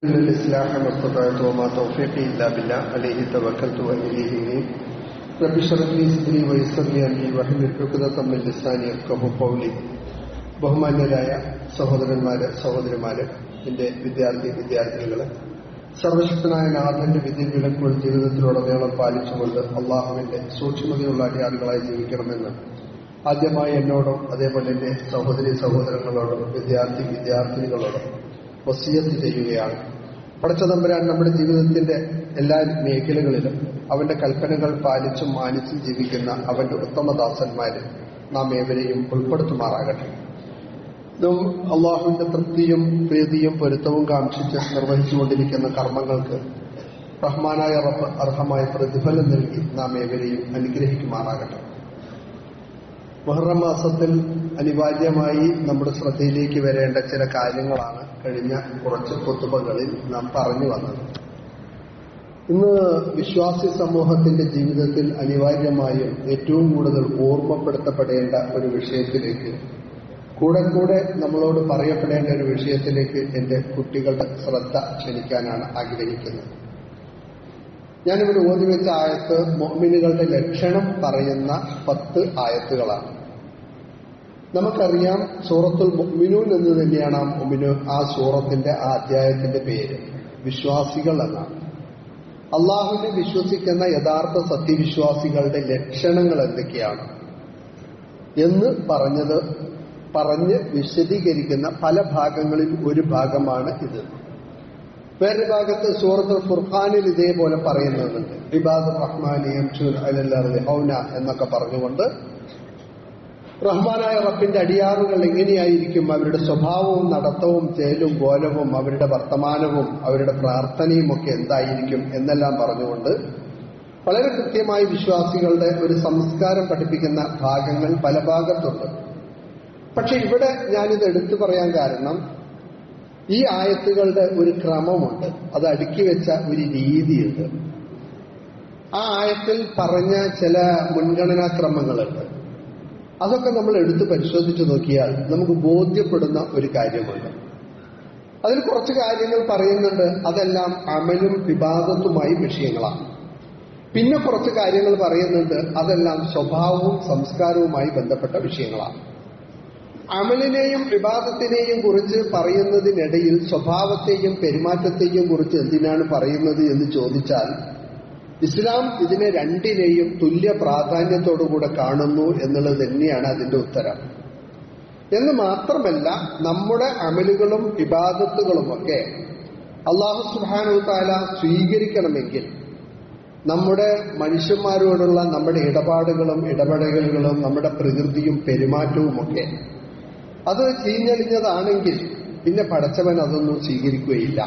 الإصلاح ما استطعت وما توفيقي إلا بالله عليه توكلت وإليه أنيب رب اشرح لي صدري ويسر لي أمري واحلل عقدة من لساني يفقهوا قولي ബഹുമാന്യരായ സഹോദരന്മാര് സഹോദരിമാര് എന്റെ വിദ്യാർത്ഥി വിദ്യാർത്ഥിനികള് സർവശക്തനായ നാഥന്റെ വിദ്യവിലക്കുകൾ ജീവിതത്തിലുടനീളം പാലിച്ചുകൊണ്ട് അള്ളാഹുവിന്റെ സൂക്ഷ്മതയുള്ള അടിയാളുകളായി ജീവിക്കണമെന്ന് ആദ്യമായി എന്നോടും അതേപോലെ എന്റെ സഹോദരി സഹോദരങ്ങളോടും വിദ്യാർത്ഥി വിദ്യാർത്ഥിനികളോടും വസിയത്ത് ചെയ്യുകയാണ് പടച്ചതമ്പരാൻ നമ്മുടെ ജീവിതത്തിന്റെ എല്ലാ മേഖലകളിലും അവന്റെ കൽപ്പനകൾ പാലിച്ചും മാനിച്ചും ജീവിക്കുന്ന അവന്റെ ഉത്തമദാസന്മാര് നാം ഏവരെയും ഉൾപ്പെടുത്തുമാറാകട്ടെ ഇതും അള്ളാഹുവിന്റെ തൃപ്തിയും പ്രീതിയും പൊരുത്തവും കാക്ഷിച്ച് നിർവഹിച്ചുകൊണ്ടിരിക്കുന്ന കർമ്മങ്ങൾക്ക് റഹ്മാനായ റബ്ബ് അർഹമായ പ്രതിഫലം നൽകി നാം ഏവരെയും അനുഗ്രഹിക്കുമാറാകട്ടെ മുഹറം മാസത്തിൽ അനിവാര്യമായി നമ്മുടെ ശ്രദ്ധയിലേക്ക് വരേണ്ട ചില കാര്യങ്ങളാണ് കഴിഞ്ഞ കുറച്ച് കുത്തുബകളിൽ നാം പറഞ്ഞു വന്നത് ഇന്ന് വിശ്വാസി സമൂഹത്തിന്റെ ജീവിതത്തിൽ അനിവാര്യമായും ഏറ്റവും കൂടുതൽ ഓർമ്മപ്പെടുത്തപ്പെടേണ്ട ഒരു വിഷയത്തിലേക്ക് കൂടെ കൂടെ നമ്മളോട് പറയപ്പെടേണ്ട ഒരു വിഷയത്തിലേക്ക് എന്റെ കുട്ടികളുടെ ശ്രദ്ധ ക്ഷണിക്കാനാണ് ആഗ്രഹിക്കുന്നത് ഞാനിവിടെ ഓതിവെച്ച ആയത്ത് മൊമിനുകളുടെ ലക്ഷണം പറയുന്ന പത്ത് ആയത്തുകളാണ് നമുക്കറിയാം സൂറത്തുൽ മുഅ്മിനൂൻ എന്ന് തന്നെയാണ് ആ മുഅ്മിനു ആ സൂറത്തിന്റെ ആ അധ്യായത്തിന്റെ പേര് വിശ്വാസികൾ എന്നാണ് അള്ളാഹുവിനെ വിശ്വസിക്കുന്ന യഥാർത്ഥ സത്യവിശ്വാസികളുടെ ലക്ഷണങ്ങൾ എന്തൊക്കെയാണ് എന്ന് പറഞ്ഞത് പറഞ്ഞ് വിശദീകരിക്കുന്ന പല ഭാഗങ്ങളിൽ ഒരു ഭാഗമാണ് ഇത് വേറൊരു ഭാഗത്ത് സൂറത്തുൽ ഫുർഖാനിൽ ഇതേപോലെ പറയുന്നുണ്ട് ഇബാദ് റഹ്മാനിയം ഹൗന എന്നൊക്കെ പറഞ്ഞുകൊണ്ട് റഹ്മാനായ റബ്ബിന്റെ അടിയാറുകൾ എങ്ങനെയായിരിക്കും അവരുടെ സ്വഭാവവും നടത്തവും ചേലും കോലവും അവരുടെ വർത്തമാനവും അവരുടെ പ്രാർത്ഥനയും ഒക്കെ എന്തായിരിക്കും എന്നെല്ലാം പറഞ്ഞുകൊണ്ട് വളരെ കൃത്യമായി വിശ്വാസികളുടെ ഒരു സംസ്കാരം പഠിപ്പിക്കുന്ന ഭാഗങ്ങൾ പല ഭാഗത്തുണ്ട് പക്ഷെ ഇവിടെ ഞാനിത് എടുത്തു പറയാൻ കാരണം ഈ ആയത്തുകളുടെ ഒരു ക്രമമുണ്ട് അത് അടുക്കി വെച്ച ഒരു രീതിയുണ്ട് ആ ആയത്തിൽ പറഞ്ഞ ചില മുൻഗണനാക്രമങ്ങളുണ്ട് അതൊക്കെ നമ്മൾ എടുത്ത് പരിശോധിച്ചു നോക്കിയാൽ നമുക്ക് ബോധ്യപ്പെടുന്ന ഒരു കാര്യമുണ്ട് അതിൽ കുറച്ച് കാര്യങ്ങൾ പറയുന്നുണ്ട് അതെല്ലാം അമലും വിവാദത്തുമായി വിഷയങ്ങളാണ് പിന്നെ കുറച്ച് കാര്യങ്ങൾ പറയുന്നുണ്ട് അതെല്ലാം സ്വഭാവവും സംസ്കാരവുമായി ബന്ധപ്പെട്ട വിഷയങ്ങളാണ് അമലിനെയും വിവാദത്തിനെയും കുറിച്ച് പറയുന്നതിനിടയിൽ സ്വഭാവത്തെയും പെരുമാറ്റത്തെയും കുറിച്ച് എന്തിനാണ് പറയുന്നത് എന്ന് ചോദിച്ചാൽ ഇസ്ലാം ഇതിനെ രണ്ടിനെയും തുല്യ പ്രാധാന്യത്തോടുകൂടെ കാണുന്നു എന്നുള്ളത് തന്നെയാണ് അതിന്റെ ഉത്തരം എന്ന് മാത്രമല്ല നമ്മുടെ അമലുകളും വിവാദത്തുകളുമൊക്കെ അള്ളാഹു സുബാനു താല സ്വീകരിക്കണമെങ്കിൽ നമ്മുടെ മനുഷ്യന്മാരോടുള്ള നമ്മുടെ ഇടപാടുകളും ഇടപെടലുകളും നമ്മുടെ പ്രകൃതിയും പെരുമാറ്റവുമൊക്കെ അത് ചീഞ്ഞളിഞ്ഞതാണെങ്കിൽ പിന്നെ പടച്ചവൻ അതൊന്നും സ്വീകരിക്കുകയില്ല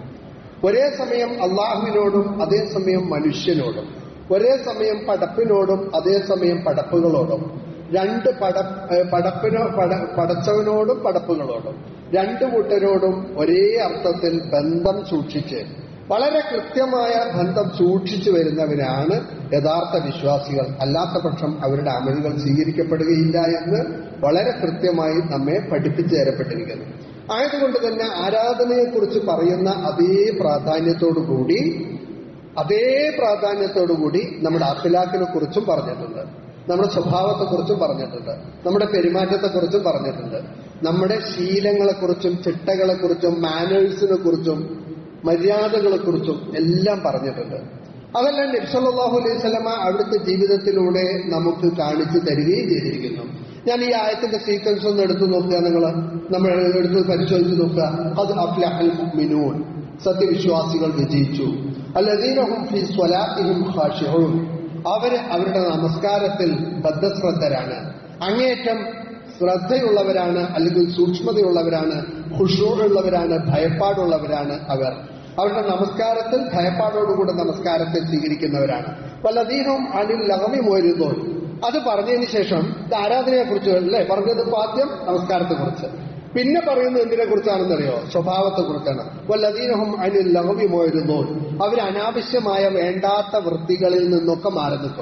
ഒരേ സമയം അള്ളാഹുവിനോടും അതേസമയം മനുഷ്യനോടും ഒരേ സമയം പടപ്പിനോടും അതേസമയം പടപ്പുകളോടും രണ്ട് പട പടപ്പിനോ പട പടച്ചവനോടും പടപ്പുകളോടും രണ്ടു കൂട്ടരോടും ഒരേ അർത്ഥത്തിൽ ബന്ധം സൂക്ഷിച്ച് വളരെ കൃത്യമായ ബന്ധം സൂക്ഷിച്ചു വരുന്നവരാണ് യഥാർത്ഥ വിശ്വാസികൾ അല്ലാത്ത പക്ഷം അവരുടെ അമലുകൾ സ്വീകരിക്കപ്പെടുകയില്ല എന്ന് വളരെ കൃത്യമായി നമ്മെ പഠിപ്പിച്ചു തരപ്പെട്ടിരിക്കുന്നു ആയതുകൊണ്ട് തന്നെ ആരാധനയെക്കുറിച്ച് പറയുന്ന അതേ പ്രാധാന്യത്തോടുകൂടി അതേ പ്രാധാന്യത്തോടുകൂടി നമ്മുടെ അഖിലാഖിനെ കുറിച്ചും പറഞ്ഞിട്ടുണ്ട് നമ്മുടെ സ്വഭാവത്തെക്കുറിച്ചും പറഞ്ഞിട്ടുണ്ട് നമ്മുടെ പെരുമാറ്റത്തെക്കുറിച്ചും പറഞ്ഞിട്ടുണ്ട് നമ്മുടെ ശീലങ്ങളെക്കുറിച്ചും ചിട്ടകളെക്കുറിച്ചും മാനേഴ്സിനെ കുറിച്ചും മര്യാദകളെക്കുറിച്ചും എല്ലാം പറഞ്ഞിട്ടുണ്ട് അതെല്ലാം നബ്സല്ലാഹു അലൈഹി സ്വലമ അവിടുത്തെ ജീവിതത്തിലൂടെ നമുക്ക് കാണിച്ചു തരികയും ചെയ്തിരിക്കുന്നു ഞാൻ ഈ ആയത്തിന്റെ സീക്വൻസ് ഒന്ന് എടുത്തു നോക്കുക നിങ്ങൾ നമ്മൾ എടുത്ത് പരിശോധിച്ച് നോക്കുക അത് അഫ്ലഹൽ മുഅ്മിനൂൻ സത്യവിശ്വാസികൾ വിജയിച്ചു അല്ലദീനഹും ഫി സ്വലാത്തിഹിം ഖാശിഊൻ അവര് അവരുടെ നമസ്കാരത്തിൽ ബദ്ധശ്രദ്ധരാണ് അങ്ങേയറ്റം ശ്രദ്ധയുള്ളവരാണ് അല്ലെങ്കിൽ സൂക്ഷ്മതയുള്ളവരാണ് ഖുഷൂറുള്ളവരാണ് ഭയപ്പാടുള്ളവരാണ് അവർ അവരുടെ നമസ്കാരത്തിൽ ഭയപ്പാടോടുകൂടെ നമസ്കാരത്തെ സ്വീകരിക്കുന്നവരാണ് വല്ലതീനവും അനിൽ ലഹമി മോരുന്നു അത് പറഞ്ഞതിന് ശേഷം ഇത് ആരാധനയെ കുറിച്ച് അല്ലേ പറഞ്ഞത് ആദ്യം നമസ്കാരത്തെ കുറിച്ച് പിന്നെ പറയുന്നത് എന്തിനെ കുറിച്ചാണെന്നറിയോ സ്വഭാവത്തെ കുറിച്ചാണ് വല്ലതീനഹും അനിൽ ലഹവി മോരുന്നു അവർ അനാവശ്യമായ വേണ്ടാത്ത വൃത്തികളിൽ നിന്നൊക്കെ മാറി നിൽക്കും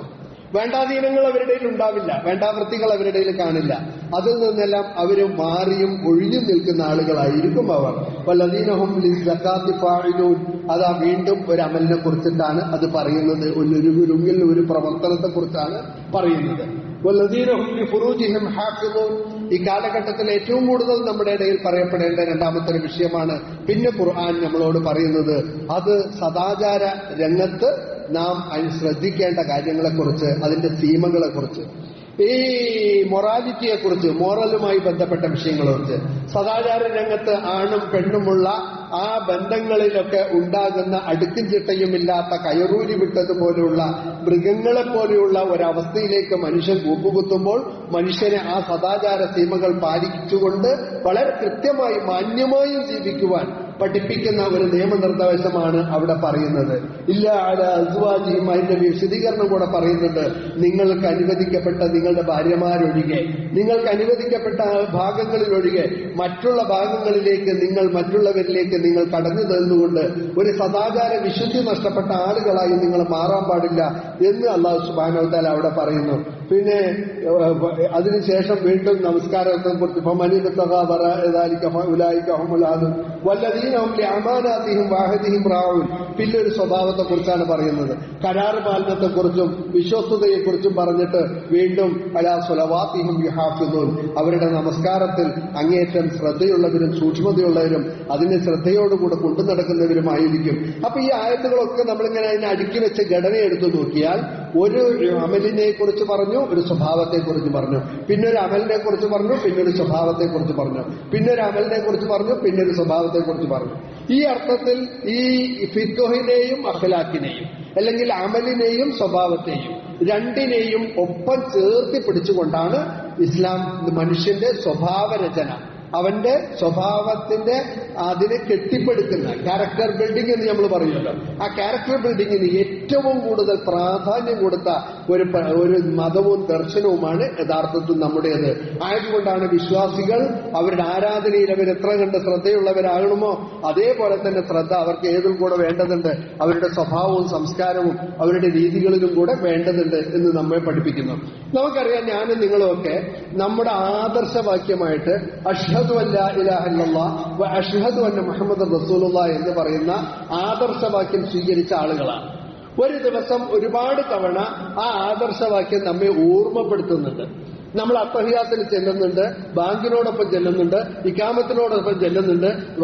വേണ്ടാധീനങ്ങൾ അവരുടെ ഇടയിൽ ഉണ്ടാവില്ല വേണ്ടാവൃത്തികൾ അവരുടെ ഇടയിൽ കാണില്ല അതിൽ നിന്നെല്ലാം അവര് മാറിയും ഒഴിഞ്ഞു നിൽക്കുന്ന ആളുകളായിരിക്കും അവർ വല്ലദീനഹും ലിസ്സക്കാത്തി ഫാഇലൂൻ അതാ വീണ്ടും ഒരു അമലിനെ കുറിച്ചിട്ടാണ് അത് പറയുന്നത് ഒരു ഒരുങ്ങിൽ ഒരു പ്രവർത്തനത്തെ കുറിച്ചാണ് പറയുന്നത് വല്ലദീനഹും ലിഫുറൂജിഹിം ഹാഫിളൂൻ ഈ കാലഘട്ടത്തിൽ ഏറ്റവും കൂടുതൽ നമ്മുടെ ഇടയിൽ പറയപ്പെടേണ്ട രണ്ടാമത്തെ ഒരു വിഷയമാണ് പിന്നെ ഖുർആൻ നമ്മളോട് പറയുന്നത് അത് സദാചാര രംഗത്ത് നാം അതിന് ശ്രദ്ധിക്കേണ്ട കാര്യങ്ങളെക്കുറിച്ച് അതിന്റെ സീമകളെക്കുറിച്ച് ഈ മൊറാലിറ്റിയെ കുറിച്ച് മോറലുമായി ബന്ധപ്പെട്ട വിഷയങ്ങളെക്കുറിച്ച് സദാചാര രംഗത്ത് ആണും പെണ്ണുമുള്ള ആ ബന്ധങ്ങളിലൊക്കെ ഉണ്ടാകുന്ന അടുക്കും ചിട്ടയുമില്ലാത്ത കയറൂരി വിട്ടതുപോലെയുള്ള മൃഗങ്ങളെ പോലെയുള്ള ഒരവസ്ഥയിലേക്ക് മനുഷ്യൻ കൂപ്പുകുത്തുമ്പോൾ മനുഷ്യനെ ആ സദാചാര സീമകൾ പാലിച്ചുകൊണ്ട് വളരെ കൃത്യമായി മാന്യമായും ജീവിക്കുവാൻ പഠിപ്പിക്കുന്ന ഒരു നിയമനിർദ്ദേശമാണ് അവിടെ പറയുന്നത് ഇല്ല അല അസ്വാജിയും അതിന്റെ വിശദീകരണം കൂടെ പറയുന്നുണ്ട് നിങ്ങൾക്ക് അനുവദിക്കപ്പെട്ട നിങ്ങളുടെ ഭാര്യമാരൊഴികെ നിങ്ങൾക്ക് അനുവദിക്കപ്പെട്ട ഭാഗങ്ങളിലൊഴികെ മറ്റുള്ള ഭാഗങ്ങളിലേക്ക് നിങ്ങൾ മറ്റുള്ളവരിലേക്ക് നിങ്ങൾ കടന്നു തന്നുകൊണ്ട് ഒരു സദാചാര വിശുദ്ധി നഷ്ടപ്പെട്ട ആളുകളായി നിങ്ങൾ മാറാൻ പാടില്ല എന്ന് അള്ളാഹു സുബാനോത്താൽ അവിടെ പറയുന്നു പിന്നെ ഏഹ്, അതിനുശേഷം വീണ്ടും നമസ്കാരത്തെ കുറിച്ച് അമാനാത്തിയും വാഹദിയും റാവുൻ പിന്നൊരു സ്വഭാവത്തെ കുറിച്ചാണ് പറയുന്നത് കരാർ പാലനത്തെ കുറിച്ചും വിശ്വസ്തതയെക്കുറിച്ചും പറഞ്ഞിട്ട് വീണ്ടും അലാ സുലവാത്തിയും യുഹാഫിദൂൻ അവരുടെ നമസ്കാരത്തിൽ അങ്ങേറ്റം ശ്രദ്ധയുള്ളവരും സൂക്ഷ്മതയുള്ളവരും അതിനെ ശ്രദ്ധയോടുകൂടെ കൊണ്ടു നടക്കുന്നവരുമായിരിക്കും അപ്പൊ ഈ ആയത്തുകളൊക്കെ നമ്മളിങ്ങനെ അതിനെ അടുക്കി വെച്ച് ഘടന എടുത്തു നോക്കിയാൽ ഒരു അമലിനെ കുറിച്ച് പറഞ്ഞു ഒരു സ്വഭാവത്തെ കുറിച്ച് പറഞ്ഞു പിന്നെ ഒരു അമലിനെ കുറിച്ച് പറഞ്ഞു പിന്നെ ഒരു സ്വഭാവത്തെ കുറിച്ച് പറഞ്ഞു പിന്നെ ഒരു അമലിനെ കുറിച്ച് പറഞ്ഞു പിന്നെ ഒരു സ്വഭാവത്തെ കുറിച്ച് പറഞ്ഞു ഈ അർത്ഥത്തിൽ ഈ ഫിത്തോഹിനെയും അഖലാക്കിനെയും അല്ലെങ്കിൽ അമലിനെയും സ്വഭാവത്തെയും രണ്ടിനെയും ഒപ്പം ചേർത്തി പിടിച്ചുകൊണ്ടാണ് ഇസ്ലാം മനുഷ്യന്റെ സ്വഭാവരചന അവന്റെ സ്വഭാവത്തിന്റെ അതിനെ കെട്ടിപ്പടുക്കുന്ന ക്യാരക്ടർ ബിൽഡിംഗ് എന്ന് നമ്മൾ പറയുമല്ലോ ആ ക്യാരക്ടർ ബിൽഡിങ്ങിന് ഏറ്റവും കൂടുതൽ പ്രാധാന്യം കൊടുത്ത ഒരു പ- ഒരു മതവും ദർശനവുമാണ് യഥാർത്ഥത്തിൽ നമ്മുടേത് ആയതുകൊണ്ടാണ് വിശ്വാസികൾ അവരുടെ ആരാധനയിൽ അവർ എത്ര കണ്ട് ശ്രദ്ധയുള്ളവരാകണമോ അതേപോലെ തന്നെ ശ്രദ്ധ അവർക്ക് ഏതിൽ കൂടെ വേണ്ടതുണ്ട് അവരുടെ സ്വഭാവവും സംസ്കാരവും അവരുടെ രീതികളിലും കൂടെ വേണ്ടതുണ്ട് എന്ന് നമ്മെ പഠിപ്പിക്കുന്നു നമുക്കറിയാം ഞാനും നിങ്ങളുമൊക്കെ നമ്മുടെ ആദർശവാക്യമായിട്ട് അഷ്ഹദു അല്ല ഇലാഹല്ല അഷ്ഹദു അന്ന മുഹമ്മദ് റസൂലുള്ള എന്ന് പറയുന്ന ആദർശവാക്യം സ്വീകരിച്ച ആളുകളാണ് ഒരു ദിവസം ഒരുപാട് തവണ ആ ആദർശവാക്യം നമ്മെ ഓർമ്മപ്പെടുത്തുന്നുണ്ട് നമ്മൾ അത്തഹിയാത്തിൽ ചെല്ലുന്നുണ്ട് ബാങ്കിനോടൊപ്പം ചെല്ലുന്നുണ്ട് ഇക്കാമത്തിനോടൊപ്പം ചെല്ലുന്നുണ്ട്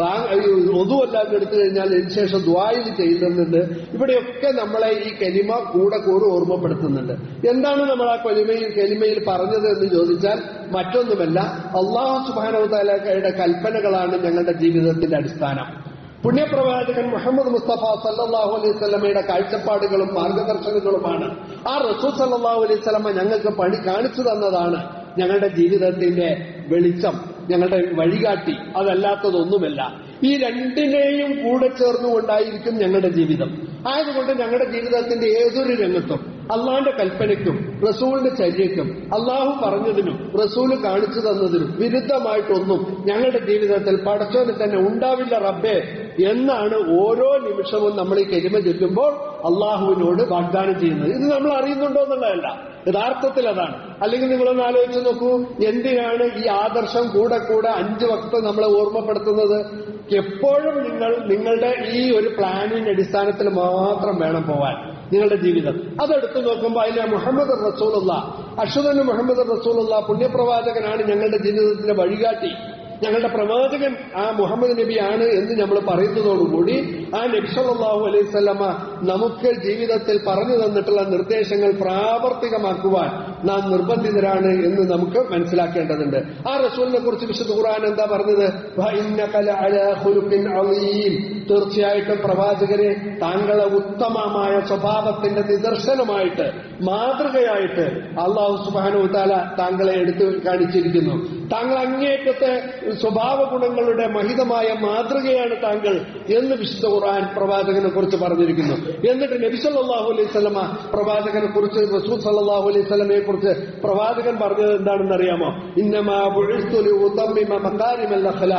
ഒതുവല്ലാതെ എടുത്തു കഴിഞ്ഞാൽ ഇതിന് ശേഷം ദ്വായിൽ ചെയ്യുന്നുണ്ട് ഇവിടെയൊക്കെ നമ്മളെ ഈ കലിമ കൂടെ കൂടെ ഓർമ്മപ്പെടുത്തുന്നുണ്ട് എന്താണ് നമ്മൾ ആ കൊലിമയിൽ കലിമയിൽ പറഞ്ഞത് എന്ന് ചോദിച്ചാൽ മറ്റൊന്നുമല്ല അള്ളാഹു സുബാനവതാലയുടെ കൽപ്പനകളാണ് ഞങ്ങളുടെ ജീവിതത്തിന്റെ അടിസ്ഥാനം പുണ്യപ്രവാചകൻ മുഹമ്മദ് മുസ്തഫ സല്ലാഹു അലൈഹി സ്വലമയുടെ കാഴ്ചപ്പാടുകളും മാർഗദർശനങ്ങളുമാണ് ആ റസൂൽ സല്ലാഹു അലൈഹി സ്വലമ ഞങ്ങൾക്ക് പണി കാണിച്ചു തന്നതാണ് ഞങ്ങളുടെ ജീവിതത്തിന്റെ വെളിച്ചം ഞങ്ങളുടെ വഴികാട്ടി അതല്ലാത്തതൊന്നുമല്ല ഈ രണ്ടിനെയും കൂടെ ചേർന്നുകൊണ്ടായിരിക്കും ഞങ്ങളുടെ ജീവിതം ആയതുകൊണ്ട് ഞങ്ങളുടെ ജീവിതത്തിന്റെ ഏതൊരു രംഗത്തും അള്ളാന്റെ കൽപ്പനയ്ക്കും റസൂലിന്റെ ചര്യയ്ക്കും അള്ളാഹു പറഞ്ഞതിനും റസൂല് കാണിച്ചു തന്നതിനും വിരുദ്ധമായിട്ടൊന്നും ഞങ്ങളുടെ ജീവിതത്തിൽ പടച്ചോന് തന്നെ ഉണ്ടാവില്ല റബ്ബേ എന്നാണ് ഓരോ നിമിഷവും നമ്മൾ ഈ കരിമ ചൊല്ലുമ്പോൾ അള്ളാഹുവിനോട് വാഗ്ദാനം ചെയ്യുന്നത് ഇത് നമ്മൾ അറിയുന്നുണ്ടോ എന്നുള്ളതല്ല യഥാർത്ഥത്തിൽ അതാണ് അല്ലെങ്കിൽ നിങ്ങളൊന്ന് ആലോചിച്ച് നോക്കൂ എന്തിനാണ് ഈ ആദർശം കൂടെ കൂടെ അഞ്ച് വക്ത് നമ്മളെ ഓർമ്മപ്പെടുത്തുന്നത് എപ്പോഴും നിങ്ങൾ നിങ്ങളുടെ ഈ ഒരു പ്ലാനിന്റെ അടിസ്ഥാനത്തിൽ മാത്രം വേണം പോവാൻ നിങ്ങളുടെ ജീവിതം അതെടുത്തു നോക്കുമ്പോൾ അതിലെ മുഹമ്മദ് റസൂലുള്ള അഷുദന് മുഹമ്മദ് റസൂലുള്ള പുണ്യപ്രവാചകനാണ് ഞങ്ങളുടെ ജീവിതത്തിന്റെ വഴികാട്ടി ഞങ്ങളുടെ പ്രവാചകൻ ആ മുഹമ്മദ് നബിയാണ് എന്ന് നമ്മൾ പറയുന്നതോടുകൂടി ആ നബി സല്ലല്ലാഹു അലൈഹി സ്വലമ നമുക്ക് ജീവിതത്തിൽ പറഞ്ഞു തന്നിട്ടുള്ള നിർദ്ദേശങ്ങൾ പ്രാവർത്തികമാക്കുവാൻ നാം നിർബന്ധിതരാണ് എന്ന് നമുക്ക് മനസ്സിലാക്കേണ്ടതുണ്ട് ആ റസൂലിനെ കുറിച്ച് വിശുദ്ധ ഖുർആൻ എന്താ പറഞ്ഞത് വഇന്നക ലഅലാ ഖുലുഖിൻ അളീം. തീർച്ചയായിട്ടും പ്രവാചകരെ താങ്കളെ ഉത്തമമായ സ്വഭാവത്തിന്റെ നിദർശനമായിട്ട് മാതൃകയായിട്ട് അള്ളാഹു സുബാനു താല താങ്കളെ എടുത്തു കാണിച്ചിരിക്കുന്നു താങ്കൾ അങ്ങേറ്റത്തെ സ്വഭാവ ഗുണങ്ങളുടെ മഹിതമായ മാതൃകയാണ് താങ്കൾ എന്ന് വിശുദ്ധ ഖുർആൻ പ്രവാചകനെ കുറിച്ച് പറഞ്ഞിരിക്കുന്നു എന്നിട്ട് നബി സല്ലല്ലാഹു അലൈഹി സ്വലമ പ്രവാചകനെ കുറിച്ച് റസൂൽ സല്ലല്ലാഹു അലൈഹി സ്വലമയെ കുറിച്ച് പ്രവാചകൻ പറഞ്ഞത് എന്താണെന്ന് അറിയാമോ ഇന്നമാ ബുഇസ്തു ലിഉതമ്മിമ മകാരിമൽ അഖ്ലാഖ്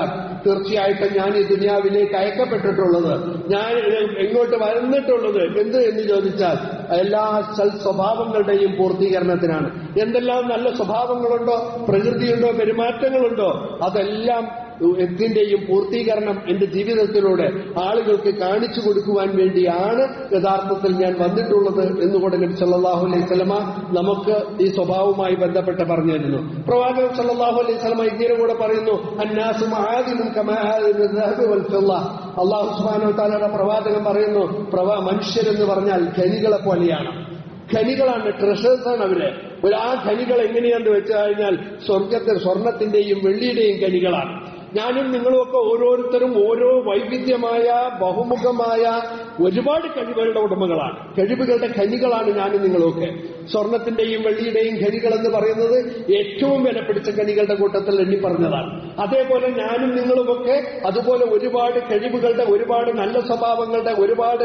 തീർച്ചയായിട്ടും ഞാൻ ഈ ദുനിയാവിലേക്ക് അയക്കപ്പെട്ടിട്ടുള്ളത് ഞാൻ എങ്ങോട്ട് വന്നിട്ടുള്ളത് എന്ത് എന്ന് ചോദിച്ചാൽ എല്ലാ സൽ സ്വഭാവങ്ങളുടെയും പൂർത്തീകരണത്തിനാണ് എന്തെല്ലാം നല്ല സ്വഭാവങ്ങളുണ്ടോ പ്രകൃതിയുണ്ടോ പെരുമാറ്റങ്ങളുണ്ടോ അതെല്ലാം എന്തിന്റെയും പൂർത്തീകരണം എന്റെ ജീവിതത്തിലൂടെ ആളുകൾക്ക് കാണിച്ചു കൊടുക്കുവാൻ വേണ്ടിയാണ് യഥാർത്ഥത്തിൽ ഞാൻ വന്നിട്ടുള്ളത് എന്നുകൂടെ നബി സല്ലല്ലാഹു അലൈഹി സ്വലമ നമുക്ക് ഈ സ്വഭാവവുമായി ബന്ധപ്പെട്ട് പറഞ്ഞിരുന്നു പ്രവാചകൻ സല്ലല്ലാഹു അലൈഹി സ്വലമ ഇങ്ങനെ കൂടെ പറയുന്നു അന്നാസു മഹാദിനും അള്ളാഹു സുബ്ഹാനഹു വതആലയുടെ പ്രവാചകൻ പറയുന്നു പ്രവാ മനുഷ്യരെന്ന് പറഞ്ഞാൽ ഖനികളെ പോലെയാണ് ഖനികളാണ് ട്രഷേഴ്സാണ് അവര് ഒരു ആ ഖനികൾ എങ്ങനെയാന്ന് വെച്ചു കഴിഞ്ഞാൽ സ്വർഗത്തിൽ സ്വർണത്തിന്റെയും വെള്ളിയുടെയും ഖനികളാണ് ഞാനും നിങ്ങളുമൊക്കെ ഓരോരുത്തരും ഓരോ വൈവിധ്യമായ ബഹുമുഖമായ ഒരുപാട് കഴിവുകളുടെ ഉടമകളാണ് കഴിവുകളുടെ ഖനികളാണ് ഞാനും നിങ്ങളുമൊക്കെ സ്വർണത്തിന്റെയും വെള്ളിയുടെയും ഖനികൾ എന്ന് പറയുന്നത് ഏറ്റവും വില പിടിച്ച ഖനികളുടെ കൂട്ടത്തിൽ എണ്ണി പറഞ്ഞതാണ് അതേപോലെ ഞാനും നിങ്ങളുമൊക്കെ അതുപോലെ ഒരുപാട് കഴിവുകളുടെ ഒരുപാട് നല്ല സ്വഭാവങ്ങളുടെ ഒരുപാട്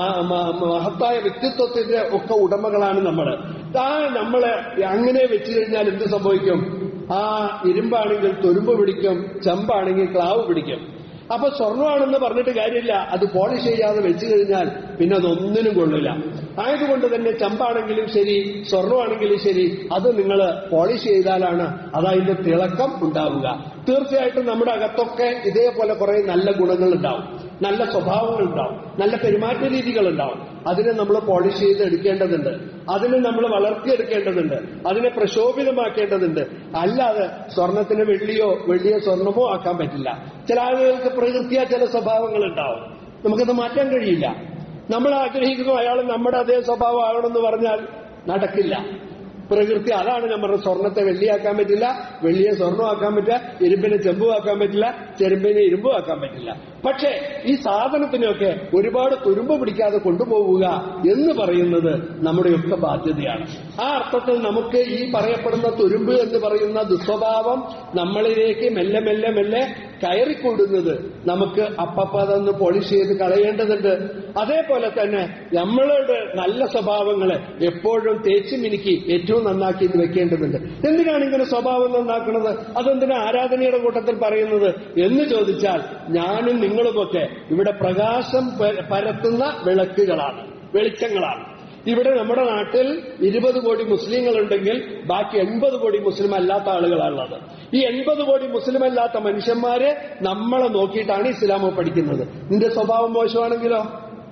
മഹത്തായ വ്യക്തിത്വത്തിന്റെ ഒക്കെ ഉടമകളാണ് നമ്മൾ ആ നമ്മളെ അങ്ങനെ വെച്ചു കഴിഞ്ഞാൽ എന്ത് സംഭവിക്കും ആ ഇരുമ്പാണെങ്കിൽ തുരുമ്പ് പിടിക്കും ചെമ്പാണെങ്കിൽ ക്ലാവ് പിടിക്കും അപ്പൊ സ്വർണ്ണമാണെന്ന് പറഞ്ഞിട്ട് കാര്യമില്ല അത് പോളിഷ് ചെയ്യാതെ വെച്ചു കഴിഞ്ഞാൽ പിന്നെ അതൊന്നിനും കൊള്ളില്ല ആയതുകൊണ്ട് തന്നെ ചെമ്പാണെങ്കിലും ശരി സ്വർണ്ണമാണെങ്കിലും ശരി അത് നിങ്ങൾ പോളിഷ് ചെയ്താലാണ് അതതിന്റെ തിളക്കം ഉണ്ടാവുക തീർച്ചയായിട്ടും നമ്മുടെ അകത്തൊക്കെ ഇതേപോലെ കുറെ നല്ല ഗുണങ്ങൾ ഉണ്ടാവും നല്ല സ്വഭാവങ്ങൾ ഉണ്ടാവും നല്ല പെരുമാറ്റ രീതികൾ ഉണ്ടാവും അതിനെ നമ്മൾ പോളിഷ് ചെയ്ത് എടുക്കേണ്ടതുണ്ട് അതിനെ നമ്മൾ വളർത്തിയെടുക്കേണ്ടതുണ്ട് അതിനെ പ്രശോഭിതമാക്കേണ്ടതുണ്ട് അല്ലാതെ സ്വർണത്തിന് വെള്ളിയോ വെള്ളിയോ സ്വർണമോ ആക്കാൻ പറ്റില്ല ചില ആളുകൾക്ക് പ്രകൃതിയാ ചില സ്വഭാവങ്ങൾ ഉണ്ടാവും നമുക്കത് മാറ്റാൻ കഴിയില്ല നമ്മൾ ആഗ്രഹിക്കുന്നു അയാൾ നമ്മുടെ അതേ സ്വഭാവം ആകണമെന്ന് പറഞ്ഞാൽ നടക്കില്ല പ്രകൃതി അതാണ് നമ്മുടെ സ്വർണത്തെ വെള്ളിയാക്കാൻ പറ്റില്ല വെള്ളിയെ സ്വർണ്ണമാക്കാൻ പറ്റില്ല ഇരുമ്പിനെ ചെമ്പുമാക്കാൻ പറ്റില്ല ചെരുമ്പിനെ ഇരുമ്പുമാക്കാൻ പറ്റില്ല പക്ഷേ ഈ സാധനത്തിനൊക്കെ ഒരുപാട് തുരുമ്പ് പിടിക്കാതെ കൊണ്ടുപോവുക എന്ന് പറയുന്നത് നമ്മുടെയൊക്കെ ബാധ്യതയാണ് ആ അർത്ഥത്തിൽ നമുക്ക് ഈ പറയപ്പെടുന്ന തുരുമ്പ് എന്ന് പറയുന്ന ദുസ്വഭാവം നമ്മളിലേക്ക് മെല്ലെ മെല്ലെ മെല്ലെ കയറിക്കൂടുന്നത് നമുക്ക് അപ്പപ്പതൊന്ന് പോളിഷ് ചെയ്ത് കളയേണ്ടതുണ്ട് അതേപോലെ തന്നെ നമ്മളുടെ നല്ല സ്വഭാവങ്ങളെ എപ്പോഴും തേച്ച് മിനുക്കി ഏറ്റവും നന്നാക്കി ഇത് വെക്കേണ്ടതുണ്ട് എന്തിനാണ് ഇങ്ങനെ സ്വഭാവം നന്നാക്കുന്നത് അതെന്തിനാ ആരാധനയുടെ കൂട്ടത്തിൽ പറയുന്നത് എന്ന് ചോദിച്ചാൽ ഞാനും നിങ്ങളുമൊക്കെ ഇവിടെ പ്രകാശം പരത്തുന്ന വിളക്കുകളാണ് വെളിച്ചങ്ങളാണ് ഇവിടെ നമ്മുടെ നാട്ടിൽ ഇരുപത് കോടി മുസ്ലിങ്ങളുണ്ടെങ്കിൽ ബാക്കി എൺപത് കോടി മുസ്ലിം അല്ലാത്ത ആളുകളാണുള്ളത് ഈ എൺപത് കോടി മുസ്ലിം അല്ലാത്ത മനുഷ്യന്മാരെ നമ്മളെ നോക്കിയിട്ടാണ് ഇസ്ലാമോ പഠിക്കുന്നത് നിന്റെ സ്വഭാവം മോശമാണെങ്കിലോ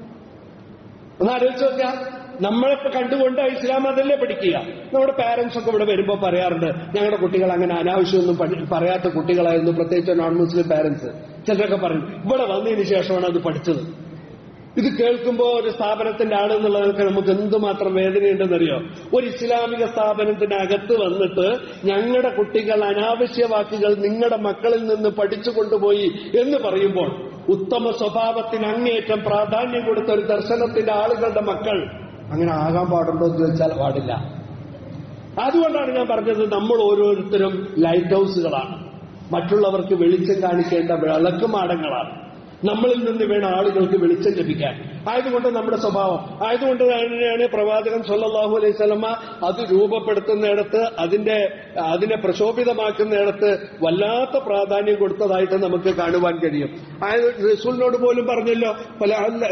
ഒന്ന് ആലോചിച്ച് നോക്കുക നമ്മളിപ്പോ കണ്ടുകൊണ്ട് ഇസ്ലാം അതല്ലേ പഠിക്കുക നമ്മുടെ പാരന്റ്സ് ഒക്കെ ഇവിടെ വരുമ്പോ പറയാറുണ്ട് ഞങ്ങളുടെ കുട്ടികൾ അങ്ങനെ അനാവശ്യമൊന്നും പറയാത്ത കുട്ടികളായിരുന്നു പ്രത്യേകിച്ച് നോൺ മുസ്ലിം പാരന്റ്സ് ചിലരൊക്കെ പറയും ഇവിടെ വന്നതിന് ശേഷമാണ് അത് പഠിച്ചത് ഇത് കേൾക്കുമ്പോ ഒരു സ്ഥാപനത്തിന്റെ ആളെന്നുള്ളതൊക്കെ നമുക്ക് എന്തുമാത്രം വേദനയുണ്ടെന്നറിയോ ഒരു ഇസ്ലാമിക സ്ഥാപനത്തിന്റെ അകത്ത് വന്നിട്ട് ഞങ്ങളുടെ കുട്ടികൾ അനാവശ്യ വാക്കുകൾ നിങ്ങളുടെ മക്കളിൽ നിന്ന് പഠിച്ചു കൊണ്ടുപോയി എന്ന് പറയുമ്പോൾ ഉത്തമ സ്വഭാവത്തിന് അങ്ങേയറ്റം പ്രാധാന്യം കൊടുത്ത ഒരു ദർശനത്തിന്റെ ആളുകളുടെ മക്കൾ അങ്ങനെ ആകാൻ പാടുണ്ടോ എന്ന് ചോദിച്ചാൽ പാടില്ല അതുകൊണ്ടാണ് ഞാൻ പറഞ്ഞത് നമ്മൾ ഓരോരുത്തരും ലൈറ്റ് ഹൗസുകളാണ് മറ്റുള്ളവർക്ക് വെളിച്ചം കാണിക്കേണ്ട വിളക്കുമാടങ്ങളാണ് നമ്മളിൽ നിന്ന് വേണം ആളുകൾക്ക് വെളിച്ചം ലഭിക്കാൻ ആയതുകൊണ്ട് നമ്മുടെ സ്വഭാവം ആയതുകൊണ്ട് തന്നെയാണ് പ്രവാചകൻ സല്ലല്ലാഹു അലൈഹി സ്വലമ അത് രൂപപ്പെടുത്തുന്നിടത്ത് അതിന്റെ അതിനെ പ്രശോഭിതമാക്കുന്നിടത്ത് വല്ലാത്ത പ്രാധാന്യം കൊടുത്തതായിട്ട് നമുക്ക് കാണുവാൻ കഴിയും ആയത് റസൂലിനോട് പോലും പറഞ്ഞല്ലോ പല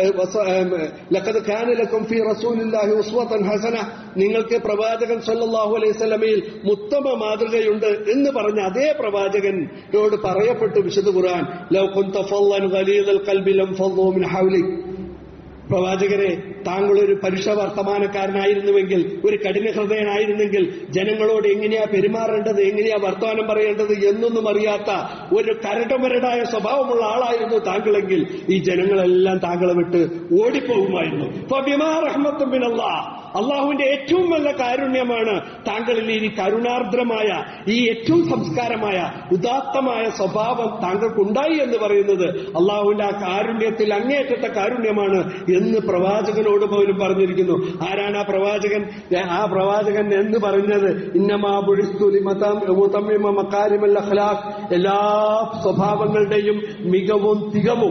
ലഖദ് കാന ലക്കും ഫീ റസൂലില്ലാഹി ഉസ്വതൻ ഹസന നിങ്ങൾക്ക് പ്രവാചകൻ സല്ലല്ലാഹു അലൈഹി സ്വലമയിൽ ഉത്തമ മാതൃകയുണ്ട് എന്ന് പറഞ്ഞ അതേ പ്രവാചകനോട് പറയപ്പെട്ടു വിശുദ്ധ ഖുർആൻ ലൗ കുന്ത ഫല്ലൻ ഗലീദൽ ഖൽബി ലം ഫള്ളൂ മിൻ ഹൗലിക് പ്രവാചകരെ താങ്കൾ ഒരു പരുഷ വർത്തമാനക്കാരനായിരുന്നുവെങ്കിൽ ഒരു കഠിന ഹൃദയനായിരുന്നെങ്കിൽ ജനങ്ങളോട് എങ്ങനെയാ പെരുമാറേണ്ടത് എങ്ങനെയാ വർത്തമാനം പറയേണ്ടത് എന്നൊന്നും അറിയാത്ത ഒരു കരടമരടായ സ്വഭാവമുള്ള ആളായിരുന്നു താങ്കളെങ്കിൽ ഈ ജനങ്ങളെല്ലാം താങ്കളെ വിട്ട് ഓടിപ്പോകുമായിരുന്നു റഹ്മത്തും പിന്നല്ല അള്ളാഹുവിന്റെ ഏറ്റവും നല്ല കാരുണ്യമാണ് താങ്കളിൽ ഈ കരുണാർദ്രമായ ഈ ഏറ്റവും സംസ്കാരമായ ഉദാത്തമായ സ്വഭാവം താങ്കൾക്കുണ്ടായി എന്ന് പറയുന്നത് അള്ളാഹുവിന്റെ ആ കാരുണ്യത്തിൽ അങ്ങേയറ്റത്തെ കാരുണ്യമാണ് എന്ന് പ്രവാചകനോട് പോലും പറഞ്ഞിരിക്കുന്നു ആരാണ് ആ പ്രവാചകൻ ആ പ്രവാചകൻ എന്ന് പറഞ്ഞത് ഇന്നമാബുഴിസ്തുലിമക്കാരിമൽ അഖ്ലാഖ് എല്ലാ സ്വഭാവങ്ങളുടെയും മികവും തികവും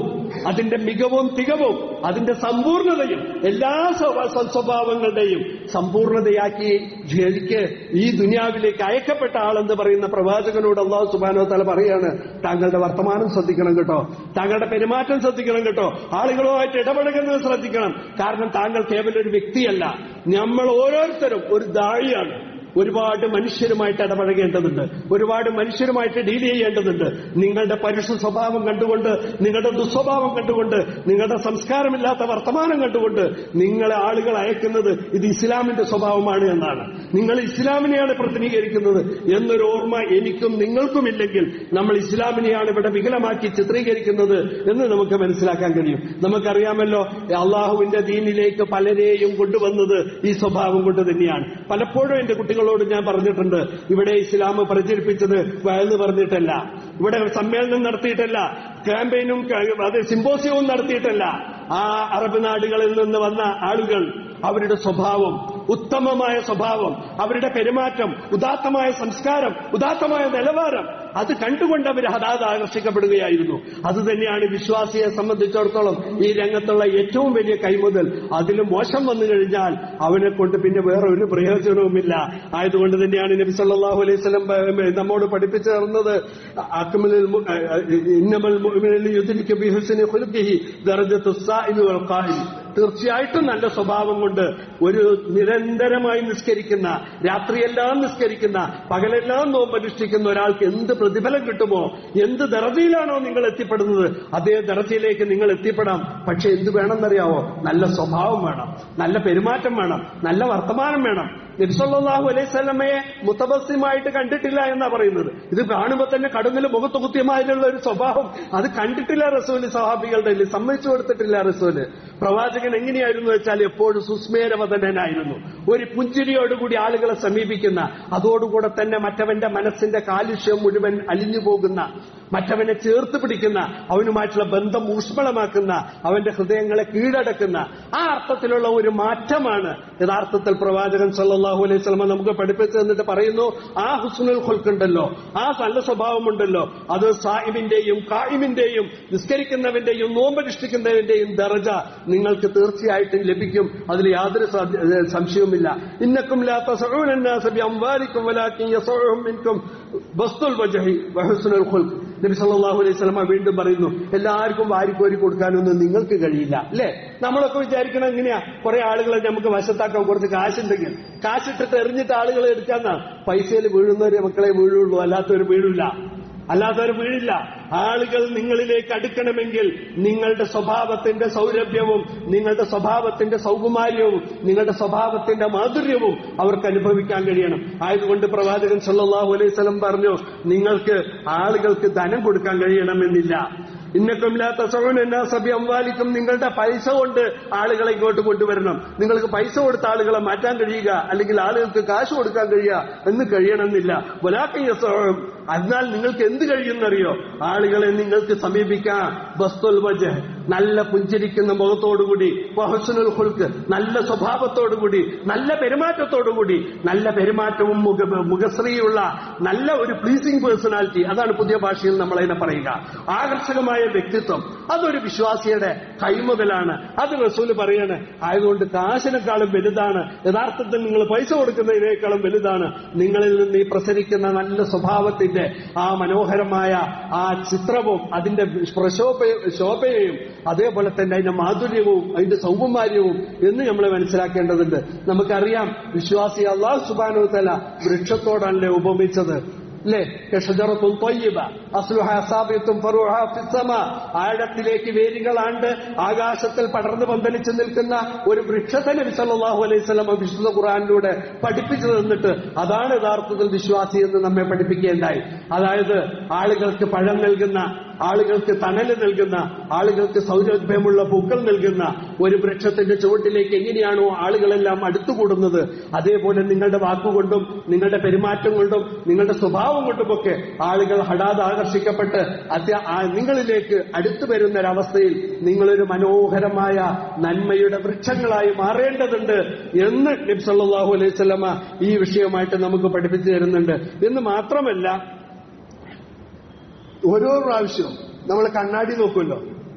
അതിന്റെ മികവും തികവും അതിന്റെ സമ്പൂർണതയും എല്ലാ സ്വഭാ- സ്വ- സ്വഭാവങ്ങളുടെയും സമ്പൂർണതയാക്കി ശരിക്ക് ഈ ദുനിയാവിലേക്ക് അയക്കപ്പെട്ട ആളെന്ന് പറയുന്ന പ്രവാചകനോട് അള്ളാഹു സുബാനോ തല പറയാണ് താങ്കളുടെ വർത്തമാനം ശ്രദ്ധിക്കണം കേട്ടോ താങ്കളുടെ പെരുമാറ്റം ശ്രദ്ധിക്കണം കേട്ടോ ആളുകളുമായിട്ട് ഇടപഴകുന്നത് ശ്രദ്ധിക്കണം കാരണം താങ്കൾ കേവലം ഒരു വ്യക്തിയല്ല നമ്മൾ ഓരോരുത്തരും ഒരു ദാഴിയാണ് ഒരുപാട് മനുഷ്യരുമായിട്ട് ഇടപഴകേണ്ടതുണ്ട് ഒരുപാട് മനുഷ്യരുമായിട്ട് ഡീൽ ചെയ്യേണ്ടതുണ്ട് നിങ്ങളുടെ പരുഷ സ്വഭാവം കണ്ടുകൊണ്ട് നിങ്ങളുടെ ദുസ്വഭാവം കണ്ടുകൊണ്ട് നിങ്ങളുടെ സംസ്കാരമില്ലാത്ത വർത്തമാനം കണ്ടുകൊണ്ട് നിങ്ങളെ ആളുകൾ അയക്കുന്നത് ഇത് ഇസ്ലാമിന്റെ സ്വഭാവമാണ് എന്നാണ് നിങ്ങൾ ഇസ്ലാമിനെയാണ് പ്രതിനിധീകരിക്കുന്നത് എന്നൊരു ഓർമ്മ എനിക്കും നിങ്ങൾക്കുമില്ലെങ്കിൽ നമ്മൾ ഇസ്ലാമിനെയാണ് ഇവിടെ വികലമാക്കി ചിത്രീകരിക്കുന്നത് എന്ന് നമുക്ക് മനസ്സിലാക്കാൻ കഴിയും നമുക്കറിയാമല്ലോ അള്ളാഹുവിന്റെ ദീനിലേക്ക് പലരെയും കൊണ്ടുവന്നത് ഈ സ്വഭാവം കൊണ്ട് തന്നെയാണ് പലപ്പോഴും എന്റെ കുട്ടികളോട് ഞാൻ പറഞ്ഞിട്ടുണ്ട് ഇവിടെ ഇസ്ലാം പ്രചരിപ്പിച്ചത് വയന്ന് പറഞ്ഞിട്ടല്ല ഇവിടെ സമ്മേളനം നടത്തിയിട്ടല്ല ക്യാമ്പയിനും അത് സിമ്പോസിയവും നടത്തിയിട്ടല്ല ആ അറബ് നാടുകളിൽ നിന്ന് വന്ന ആളുകൾ അവരുടെ സ്വഭാവം ഉത്തമമായ സ്വഭാവം അവരുടെ പെരുമാറ്റം ഉദാത്തമായ സംസ്കാരം ഉദാത്തമായ നിലവാരം അത് കണ്ടുകൊണ്ട് അവർ ഹതാത് ആകർഷിക്കപ്പെടുകയായിരുന്നു അത് തന്നെയാണ് വിശ്വാസിയെ സംബന്ധിച്ചിടത്തോളം ഈ രംഗത്തുള്ള ഏറ്റവും വലിയ കൈമുതൽ അതിൽ മോശം വന്നു കഴിഞ്ഞാൽ അവനെ കൊണ്ട് പിന്നെ വേറെ ഒരു പ്രയോജനവുമില്ല ആയതുകൊണ്ട് തന്നെയാണ് നബി സല്ലല്ലാഹു അലൈഹി വസല്ലം നമ്മോട് പഠിപ്പിച്ചു തരുന്നത് അക്മലുൽ മു- ഇന്നമൽ മുഅ്മിനു യുദ്രിക്കു ബിഹുസ്നി ഖുൽഖിഹി ദറജത്തുസ് സായിമി വൽ ഖായിം തീർച്ചയായിട്ടും നല്ല സ്വഭാവം കൊണ്ട് ഒരു നിരന്തരമായി നിസ്കരിക്കുന്ന രാത്രിയെല്ലാം നിസ്കരിക്കുന്ന പകലെല്ലാം നോമ്പനുഷ്ഠിക്കുന്ന ഒരാൾക്ക് എന്ത് പ്രതിഫലം കിട്ടുമോ എന്ത് ദറജയിലാണോ നിങ്ങൾ എത്തിപ്പെടുന്നത് അതേ ദറജയിലേക്ക് നിങ്ങൾ എത്തിപ്പെടാം പക്ഷെ എന്ത് വേണമെന്നറിയാവോ നല്ല സ്വഭാവം വേണം നല്ല പെരുമാറ്റം വേണം നല്ല വർത്തമാനം വേണം നബിസല്ലാഹു അലൈഹി സ്വലമയെ മുത്തബസ്യമായിട്ട് കണ്ടിട്ടില്ല എന്നാ പറയുന്നത് ഇത് കാണുമ്പോൾ തന്നെ കടുന്നിൽ മുഖത്ത് കുത്തിയമായിട്ടുള്ള ഒരു സ്വഭാവം അത് കണ്ടിട്ടില്ല റസൂല് സഹാബികളുടെ ഇടയിൽ സമ്മതിച്ചു കൊടുത്തിട്ടില്ല റസൂല് പ്രവാചകൻ എങ്ങനെയായിരുന്നു വെച്ചാൽ എപ്പോഴും സുസ്മേരവദനായിരുന്നു ഒരു പുഞ്ചിരിയോടുകൂടി ആളുകളെ സമീപിക്കുന്ന അതോടുകൂടെ തന്നെ മറ്റവന്റെ മനസ്സിന്റെ കാലുഷ്യം മുഴുവൻ അലിഞ്ഞു പോകുന്ന മറ്റവനെ ചേർത്ത് പിടിക്കുന്ന അവനുമായിട്ടുള്ള ബന്ധം ഊഷ്മളമാക്കുന്ന അവന്റെ ഹൃദയങ്ങളെ കീഴടക്കുന്ന ആ അർത്ഥത്തിലുള്ള ഒരു മാറ്റമാണ് യഥാർത്ഥത്തിൽ പ്രവാചകൻ സല്ലല്ലാഹു അലൈഹി സ്വലമ നമുക്ക് പഠിപ്പിച്ചു തന്നിട്ട് പറയുന്നു ആ ഹുസ്നുൽ ഖുൽക്കുണ്ടല്ലോ ആ നല്ല സ്വഭാവമുണ്ടല്ലോ അത് സായിബിന്റെയും കായിമിന്റെയും നിസ്കരിക്കുന്നവന്റെയും നോമ്പനുഷ്ഠിക്കുന്നവന്റെയും ദറജ നിങ്ങൾക്ക് തീർച്ചയായിട്ടും ലഭിക്കും അതിൽ യാതൊരു സാധ്യ- സംശയവുമില്ല ഇന്നക്കും ലാ തസഊന الناس بأموالكم ولكن يسعهم منكم بسط الوجه وحسن الخلق നബി സല്ലല്ലാഹു അലൈഹി വസല്ലമ വീണ്ടും പറയുന്നു എല്ലാവർക്കും വാരിക്കോരി കൊടുക്കാനൊന്നും നിങ്ങൾക്ക് കഴിയില്ല അല്ലേ നമ്മളൊക്കെ വിചാരിക്കണം എങ്ങനെയാ കുറെ ആളുകളെ നമുക്ക് വശത്താക്കാൻ കുറച്ച് കാശുണ്ടെങ്കിൽ കാശിട്ടിട്ട് എറിഞ്ഞിട്ട് ആളുകളെ എടുക്കാന്നാ പൈസയിൽ വീഴുന്നവരെ മക്കളെ വീഴുള്ളൂ അല്ലാത്തവർ വീഴില്ല അല്ലാത്തവർ വീഴില്ല ആളുകൾ നിങ്ങളിലേക്ക് അടുക്കണമെങ്കിൽ നിങ്ങളുടെ സ്വഭാവത്തിന്റെ സൗരഭ്യവും നിങ്ങളുടെ സ്വഭാവത്തിന്റെ സൗകുമാര്യവും നിങ്ങളുടെ സ്വഭാവത്തിന്റെ മാധുര്യവും അവർക്ക് അനുഭവിക്കാൻ കഴിയണം ആയതുകൊണ്ട് പ്രവാചകൻ സല്ലല്ലാഹു അലൈഹി വസല്ലം പറഞ്ഞു നിങ്ങൾക്ക് ആളുകൾക്ക് ധനം കൊടുക്കാൻ കഴിയണമെന്നില്ല ഇന്നക്കും ലാ തസഊന الناس ബിഅംവാലിക്കും നിങ്ങളുടെ പൈസ കൊണ്ട് ആളുകളെ ഇങ്ങോട്ട് കൊണ്ടുവരണം നിങ്ങൾക്ക് പൈസ കൊടുത്ത ആളുകളെ മാറ്റാൻ കഴിയുക അല്ലെങ്കിൽ ആളുകൾക്ക് കാശ് കൊടുക്കാൻ കഴിയുക എന്ന് കഴിയണമെന്നില്ല വലാക്കിൻ യസഊം എന്നാൽ നിങ്ങൾക്ക് എന്ത് കഴിയുന്നറിയോ ആളുകളെ നിങ്ങൾക്ക് സമീപിക്കാം ബസ്തുൽ വജഹ് നല്ല പുഞ്ചിരിക്കുന്ന മുഖത്തോടുകൂടി വഹസുനുൽ ഹുൽക്ക് നല്ല സ്വഭാവത്തോടുകൂടി നല്ല പെരുമാറ്റത്തോടുകൂടി നല്ല പെരുമാറ്റവും മുഖ മുഖശ്രീയുള്ള നല്ല ഒരു പ്ലീസിംഗ് പേഴ്സണാലിറ്റി അതാണ് പുതിയ ഭാഷയിൽ നമ്മൾ അതിനെ പറയുക ആകർഷകമായ വ്യക്തിത്വം അതൊരു വിശ്വാസിയുടെ കൈമുതലാണ് അത് റസൂല് പറയാണ് ആയതുകൊണ്ട് കാശിനേക്കാളും വലുതാണ് യഥാർത്ഥത്തിൽ നിങ്ങൾ പൈസ കൊടുക്കുന്നതിനേക്കാളും വലുതാണ് നിങ്ങളിൽ നിന്ന് ഈ പ്രസരിക്കുന്ന നല്ല സ്വഭാവത്തിന്റെ ആ മനോഹരമായ ആ ചിത്രവും അതിന്റെ പ്രശോഭ ശോഭയെയും അതേപോലെ തന്നെ അതിന്റെ മാധുര്യവും അതിന്റെ സൗകുമാര്യവും എന്ന് നമ്മൾ മനസ്സിലാക്കേണ്ടതുണ്ട് നമുക്കറിയാം വിശ്വാസി അള്ളാഹു സുബാനു തല വൃക്ഷത്തോടാണല്ലേ ഉപമിച്ചത് അല്ലേ ഷജറത്തും തൊയ്യബ അസ്ലുഹ സാബിയത്തും ഫറുഹ ഫിസ്സമ ആഴത്തിലേക്ക് വേരുകളാണ്ട് ആകാശത്തിൽ പടർന്നു പന്തലിച്ചു നിൽക്കുന്ന ഒരു വൃക്ഷത്തെ നബി സല്ലല്ലാഹു അലൈഹി വസല്ലം വിശുദ്ധ ഖുർആനിലൂടെ പഠിപ്പിച്ചു തന്നിട്ട് അതാണ് യഥാർത്ഥത്തിൽ വിശ്വാസി എന്ന് നമ്മെ പഠിപ്പിക്കേണ്ടായി അതായത് ആളുകൾക്ക് പഴം നൽകുന്ന ആളുകൾക്ക് തണല് നൽകുന്ന ആളുകൾക്ക് സൗരഭ്യമുള്ള പൂക്കൾ നൽകുന്ന ഒരു വൃക്ഷത്തിന്റെ ചുവട്ടിലേക്ക് എങ്ങനെയാണോ ആളുകളെല്ലാം അടുത്തുകൂടുന്നത് അതേപോലെ നിങ്ങളുടെ വാക്കുകൊണ്ടും നിങ്ങളുടെ പെരുമാറ്റം കൊണ്ടും നിങ്ങളുടെ സ്വഭാവം കൊണ്ടുമൊക്കെ ആളുകൾ ഹഠാത് ആകർഷിക്കപ്പെട്ട് അത്യ ആ നിങ്ങളിലേക്ക് അടുത്തു വരുന്ന ഒരവസ്ഥയിൽ നിങ്ങളൊരു മനോഹരമായ നന്മയുടെ വൃക്ഷങ്ങളായി മാറേണ്ടതുണ്ട് എന്ന് നബി സല്ലല്ലാഹു അലൈഹി വസല്ലമ ഈ വിഷയമായിട്ട് നമുക്ക് പഠിപ്പിച്ചു തരുന്നുണ്ട് എന്ന് മാത്രമല്ല ഓരോ പ്രാവശ്യവും നമ്മൾ കണ്ണാടി നോക്കുമല്ലോ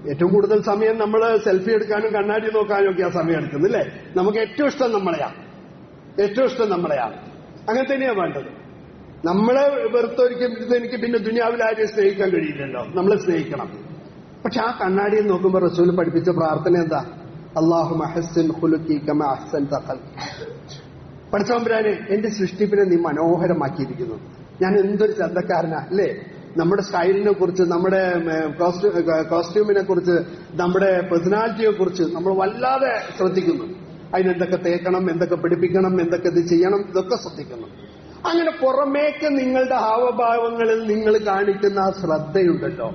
ഏറ്റവും കൂടുതൽ സമയം നമ്മൾ സെൽഫി എടുക്കാനും കണ്ണാടി നോക്കാനും ഒക്കെ ആ സമയം എടുക്കുന്നില്ലേ നമുക്ക് ഏറ്റവും ഇഷ്ടം നമ്മളെയാ ഏറ്റവും ഇഷ്ടം നമ്മളെയാണ് അങ്ങനെ തന്നെയാ വേണ്ടത് നമ്മളെ വെറുത്തൊരിക്കൽ എനിക്ക് പിന്നെ ദുനിയാവിൽ ആരെയും സ്നേഹിക്കാൻ കഴിയില്ലല്ലോ നമ്മളെ സ്നേഹിക്കണം പക്ഷെ ആ കണ്ണാടിയിൽ നോക്കുമ്പോൾ റസൂൽ പഠിപ്പിച്ച പ്രാർത്ഥന എന്താ അള്ളാഹു മഹസിൻ ഖുലുക്കി കമ അഹ്സൻ തഖൽ പഠിച്ചോമ്പരാനെ എന്റെ സൃഷ്ടിപ്പിനെ നീ മനോഹരമാക്കിയിരിക്കുന്നു ഞാൻ എന്തൊരു ശ്രദ്ധക്കാരനാ അല്ലേ നമ്മുടെ സ്റ്റൈലിനെ കുറിച്ച് നമ്മുടെ കോസ്റ്റ്യൂമിനെ കുറിച്ച് നമ്മുടെ പേഴ്സണാലിറ്റിയെ കുറിച്ച് നമ്മൾ വല്ലാതെ ശ്രദ്ധിക്കുന്നു അതിനെന്തൊക്കെ തേക്കണം എന്തൊക്കെ പിടിപ്പിക്കണം എന്തൊക്കെ ഇത് ചെയ്യണം ഇതൊക്കെ ശ്രദ്ധിക്കുന്നു അങ്ങനെ പുറമേക്ക് നിങ്ങളുടെ ഹാവഭാവങ്ങളിൽ നിങ്ങൾ കാണിക്കുന്ന ആ ശ്രദ്ധയുണ്ടല്ലോ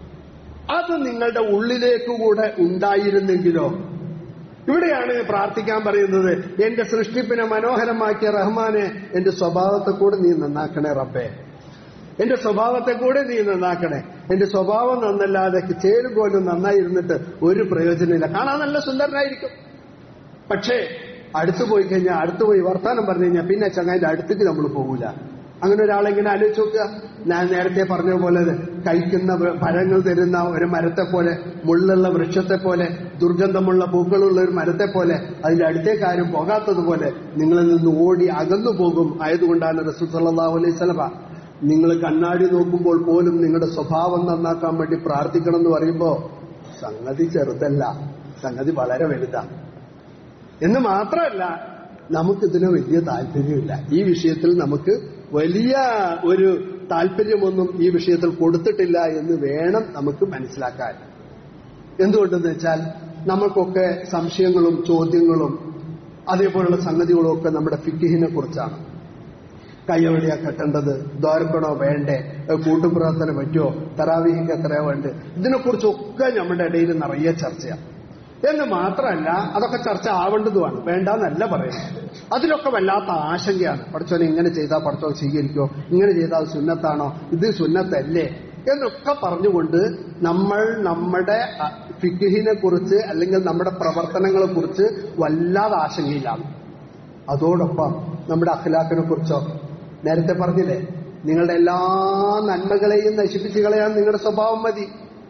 അത് നിങ്ങളുടെ ഉള്ളിലേക്ക് കൂടെ ഉണ്ടായിരുന്നെങ്കിലോ ഇവിടെയാണ് പ്രാർത്ഥിക്കാൻ പറയുന്നത് എന്റെ സൃഷ്ടിപ്പിനെ മനോഹരമാക്കിയ റഹ്മാനെ എന്റെ സ്വഭാവത്തെ കൂടെ നീ നന്നാക്കണേ റബ്ബേ എന്റെ സ്വഭാവത്തെ കൂടെ നീ നന്നാക്കണേ എന്റെ സ്വഭാവം നന്നല്ലാതെ ചേരുപോലും നന്നായി ഇരുന്നിട്ട് ഒരു പ്രയോജനമില്ല കാണാൻ നല്ല സുന്ദരനായിരിക്കും പക്ഷേ അടുത്തു പോയി കഴിഞ്ഞാൽ അടുത്തു പോയി വർത്താനം പറഞ്ഞു കഴിഞ്ഞാൽ പിന്നെ ചങ്ങായിന്റെ അടുത്തേക്ക് നമ്മൾ പോകൂല അങ്ങനെ ഒരാളെ ഇങ്ങനെ ആലോചിച്ച് നോക്കുക ഞാൻ നേരത്തെ പറഞ്ഞ പോലെ കഴിക്കുന്ന പഴങ്ങൾ തരുന്ന ഒരു മരത്തെ പോലെ മുള്ളുള്ള വൃക്ഷത്തെ പോലെ ദുർഗന്ധമുള്ള പൂക്കളുള്ള ഒരു മരത്തെ പോലെ അതിന്റെ അടുത്തേക്ക് ആരും പോകാത്തതുപോലെ നിങ്ങളിൽ നിന്ന് ഓടി അകന്നു പോകും ആയതുകൊണ്ടാണ് റസൂൽ സല്ലല്ലാഹു അലൈഹി സ്വലമ നിങ്ങൾ കണ്ണാടി നോക്കുമ്പോൾ പോലും നിങ്ങളുടെ സ്വഭാവം നന്നാക്കാൻ വേണ്ടി പ്രാർത്ഥിക്കണം എന്ന് പറയുമ്പോ സംഗതി ചെറുതല്ല സംഗതി വളരെ വലുതാണ് എന്ന് മാത്രമല്ല നമുക്കിതിന് വലിയ താല്പര്യമില്ല ഈ വിഷയത്തിൽ നമുക്ക് വലിയ ഒരു താല്പര്യമൊന്നും ഈ വിഷയത്തിൽ കൊടുത്തിട്ടില്ല എന്ന് വേണം നമുക്ക് മനസ്സിലാക്കാൻ എന്തുകൊണ്ടെന്ന് വെച്ചാൽ നമുക്കൊക്കെ സംശയങ്ങളും ചോദ്യങ്ങളും അതേപോലുള്ള സംഗതികളും ഒക്കെ നമ്മുടെ ഫിക്കിഹിനെ കുറിച്ചാണ് കൈയെവിടെയാ കെട്ടേണ്ടത് ദ്വാരക്കണോ വേണ്ടേ കൂട്ടുപ്രാർത്ഥന പറ്റുമോ തറാവീഹിക്ക് എത്രയാ വേണ്ടത് ഇതിനെക്കുറിച്ചൊക്കെ നമ്മുടെ ഇടയിൽ നിറയെ ചർച്ചയാണ് എന്ന് മാത്രമല്ല അതൊക്കെ ചർച്ച ആവേണ്ടതുമാണ് വേണ്ടെന്നല്ല പറയുന്നത് അതിലൊക്കെ വല്ലാത്ത ആശങ്കയാണ് പഠിച്ചോനെ ഇങ്ങനെ ചെയ്താൽ പഠിച്ചോൻ സ്വീകരിക്കോ ഇങ്ങനെ ചെയ്താൽ സുന്നത്താണോ ഇത് സുന്നത്തല്ലേ എന്നൊക്കെ പറഞ്ഞുകൊണ്ട് നമ്മൾ നമ്മുടെ ഫിക്കിഹിനെ കുറിച്ച് അല്ലെങ്കിൽ നമ്മുടെ പ്രവർത്തനങ്ങളെ കുറിച്ച് വല്ലാതെ ആശങ്കയിലാണ് അതോടൊപ്പം നമ്മുടെ അഖിലാഖിനെ കുറിച്ചോ നേരത്തെ പറഞ്ഞില്ലേ നിങ്ങളുടെ എല്ലാ നന്മകളെയും നശിപ്പിച്ച് കളയാൻ നിങ്ങളുടെ സ്വഭാവം മതി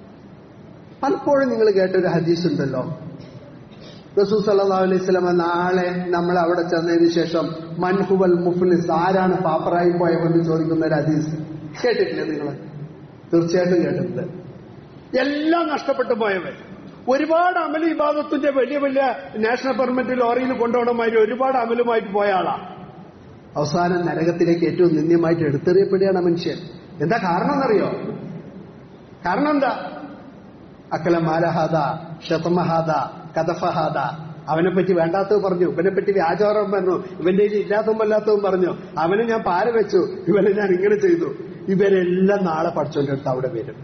പലപ്പോഴും നിങ്ങൾ കേട്ടൊരു ഹദീസ് ഉണ്ടല്ലോ റസൂ സല്ലാ അലൈഹി സ്വലമ നാളെ നമ്മൾ അവിടെ ചെന്നതിന് ശേഷം മൻഹുവൽ മുഫ്ലിസ് ആരാണ് പാപ്പറായി പോയവെന്ന് ചോദിക്കുന്ന ഒരു ഹദീസ് കേട്ടിട്ടില്ലേ നിങ്ങൾ തീർച്ചയായിട്ടും കേട്ടിട്ടുണ്ട് എല്ലാം നഷ്ടപ്പെട്ടു പോയവൻ ഒരുപാട് അമൽ വിഭാഗത്തിന്റെ വലിയ വലിയ നാഷണൽ പെർമിറ്റ് ലോറിയിൽ കൊണ്ടുപോകണമാതിരി ഒരുപാട് അമലുമായിട്ട് പോയ ആളാ അവസാനം നരകത്തിലേക്ക് ഏറ്റവും നിന്ദ്യമായിട്ട് എടുത്തെറിയപ്പെടുകയാണ് മനുഷ്യൻ എന്താ കാരണം എന്നറിയോ കാരണം എന്താ അക്കല മാലഹാദ ഷതമഹാദ കഥഫഹാദ അവനെ പറ്റി വേണ്ടാത്തത് പറഞ്ഞു ഇവനെ പറ്റി വ്യാചാരം പറഞ്ഞു ഇവന്റെ കയ്യിൽ ഇല്ലാത്തതും വല്ലാത്തതും പറഞ്ഞു അവനെ ഞാൻ പാര വെച്ചു ഇവനെ ഞാൻ ഇങ്ങനെ ചെയ്തു ഇവരെല്ലാം നാളെ പഠിച്ചോന്റെ അടുത്ത് അവിടെ വരും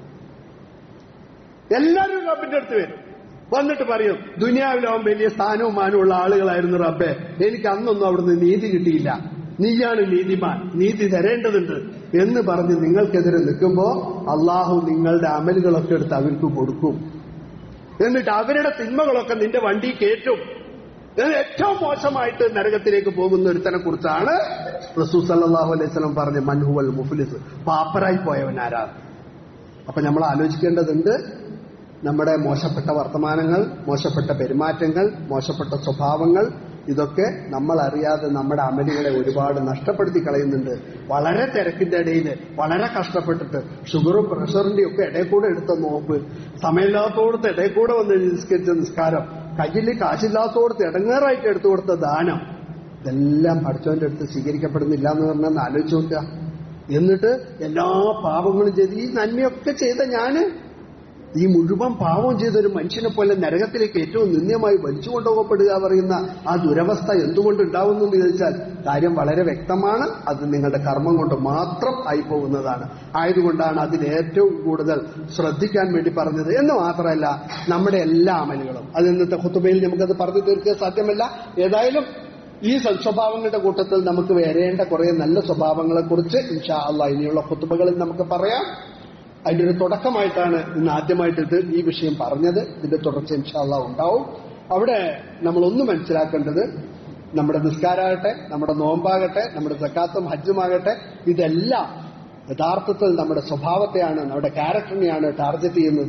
എല്ലാവരും റബ്ബിന്റെ അടുത്ത് വരും വന്നിട്ട് പറയും ദുനിയാവിലാവും വലിയ സ്ഥാനവും മാനവും ഉള്ള ആളുകളായിരുന്നു റബ്ബെ എനിക്ക് അന്നൊന്നും അവിടുന്ന് നീതി കിട്ടിയില്ല നീയാണ് നീതിമാൻ നീതി തരേണ്ടതുണ്ട് എന്ന് പറഞ്ഞ് നിങ്ങൾക്കെതിരെ നിൽക്കുമ്പോ അള്ളാഹു നിങ്ങളുടെ അമലുകളൊക്കെ എടുത്ത് അവർക്ക് കൊടുക്കും എന്നിട്ട് അവരുടെ തിന്മകളൊക്കെ നിന്റെ വണ്ടി കയറ്റും ഏറ്റവും മോശമായിട്ട് നരകത്തിലേക്ക് പോകുന്ന ഒരുത്തനെ കുറിച്ചാണ് റസൂ സല്ലാഹു അലൈഹി സ്വലം പറഞ്ഞ മൻഹുവൽ മുഫ്ലിസ് പാപ്പറായി പോയവൻ ആരാണ് അപ്പൊ നമ്മൾ ആലോചിക്കേണ്ടതുണ്ട് നമ്മുടെ മോശപ്പെട്ട വർത്തമാനങ്ങൾ മോശപ്പെട്ട പെരുമാറ്റങ്ങൾ മോശപ്പെട്ട സ്വഭാവങ്ങൾ ഇതൊക്കെ നമ്മൾ അറിയാതെ നമ്മുടെ അമലുകളെ ഒരുപാട് നഷ്ടപ്പെടുത്തി കളയുന്നുണ്ട് വളരെ തിരക്കിന്റെ ഇടയിൽ വളരെ കഷ്ടപ്പെട്ടിട്ട് ഷുഗറും പ്രഷറിന്റെയും ഒക്കെ ഇടയിൽ കൂടെ എടുത്ത നോമ്പ് സമയമില്ലാത്തോടത്ത് ഇടയിൽ കൂടെ വന്ന് നിസ്കരിച്ച നിസ്കാരം കയ്യിൽ കാശില്ലാത്തോടത്ത് ഇടങ്ങേറായിട്ട് എടുത്തു കൊടുത്ത ദാനം ഇതെല്ലാം പഠിച്ചവന്റെ അടുത്ത് സ്വീകരിക്കപ്പെടുന്നില്ല എന്ന് പറഞ്ഞാൽ ആലോചിച്ച് നോക്കുക എന്നിട്ട് എല്ലാ പാപങ്ങളും ചെയ്ത് ഈ നന്മയൊക്കെ ചെയ്ത ഞാന് ഈ മുഴുവൻ പാവം ചെയ്ത ഒരു മനുഷ്യനെ പോലെ നരകത്തിലേക്ക് ഏറ്റവും നിന്ദ്യമായി വലിച്ചു കൊണ്ടുപോകപ്പെടുക പറയുന്ന ആ ദുരവസ്ഥ എന്തുകൊണ്ട് ഉണ്ടാവുന്നു എന്ന് ചോദിച്ചാൽ കാര്യം വളരെ വ്യക്തമാണ് അത് നിങ്ങളുടെ കർമ്മം കൊണ്ട് മാത്രം ആയി പോകുന്നതാണ് ആയതുകൊണ്ടാണ് അതിൽ ഏറ്റവും കൂടുതൽ ശ്രദ്ധിക്കാൻ വേണ്ടി പറഞ്ഞത് എന്ന് മാത്രമല്ല നമ്മുടെ എല്ലാ അമലുകളും അത് ഇന്നത്തെ ഹുത്തുബയിൽ നമുക്കത് പറഞ്ഞു തീർക്കാൻ സാധ്യമല്ല ഏതായാലും ഈ സൽസ്വഭാവങ്ങളുടെ കൂട്ടത്തിൽ നമുക്ക് വരേണ്ട കുറെ നല്ല സ്വഭാവങ്ങളെ കുറിച്ച് ഇൻഷാ അള്ളാ ഇനിയുള്ള കുത്തുബകളിൽ നമുക്ക് പറയാം അതിന്റെ ഒരു തുടക്കമായിട്ടാണ് ഇന്ന് ആദ്യമായിട്ട് ഇത് ഈ വിഷയം പറഞ്ഞത് ഇതിന്റെ തുടർച്ച ഇൻഷാല്ല ഉണ്ടാവും അവിടെ നമ്മൾ ഒന്ന് മനസ്സിലാക്കേണ്ടത് നമ്മുടെ നിസ്കാരാകട്ടെ നമ്മുടെ നോമ്പാകട്ടെ നമ്മുടെ സക്കാത്തും ഹജ്ജുമാകട്ടെ ഇതെല്ലാം യഥാർത്ഥത്തിൽ നമ്മുടെ സ്വഭാവത്തെയാണ് നമ്മുടെ ക്യാരക്ടറിനെയാണ് ടാർഗറ്റ് ചെയ്യുന്നത്